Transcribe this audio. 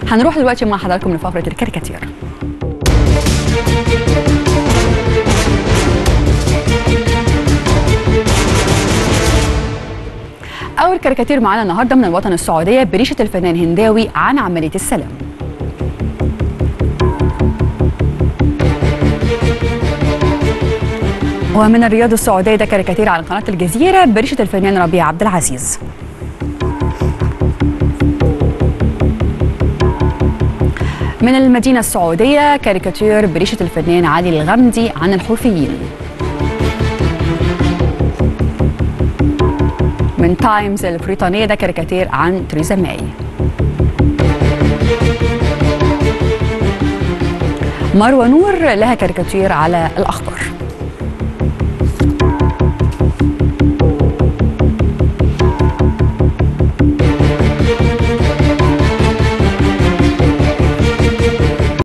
هنروح دلوقتي مع حضراتكم لفقره الكاريكاتير أول كاريكاتير معانا النهارده من الوطن السعودية بريشة الفنان هنداوي عن عملية السلام. ومن الرياض السعودية ده كاريكاتير على قناة الجزيرة بريشة الفنان ربيع عبد العزيز. من المدينة السعودية كاريكاتير بريشة الفنان علي الغمدي عن الحوثيين. من تايمز البريطانية ده كاريكاتير عن تريزا ماي مروة نور لها كاريكاتير على الأخضر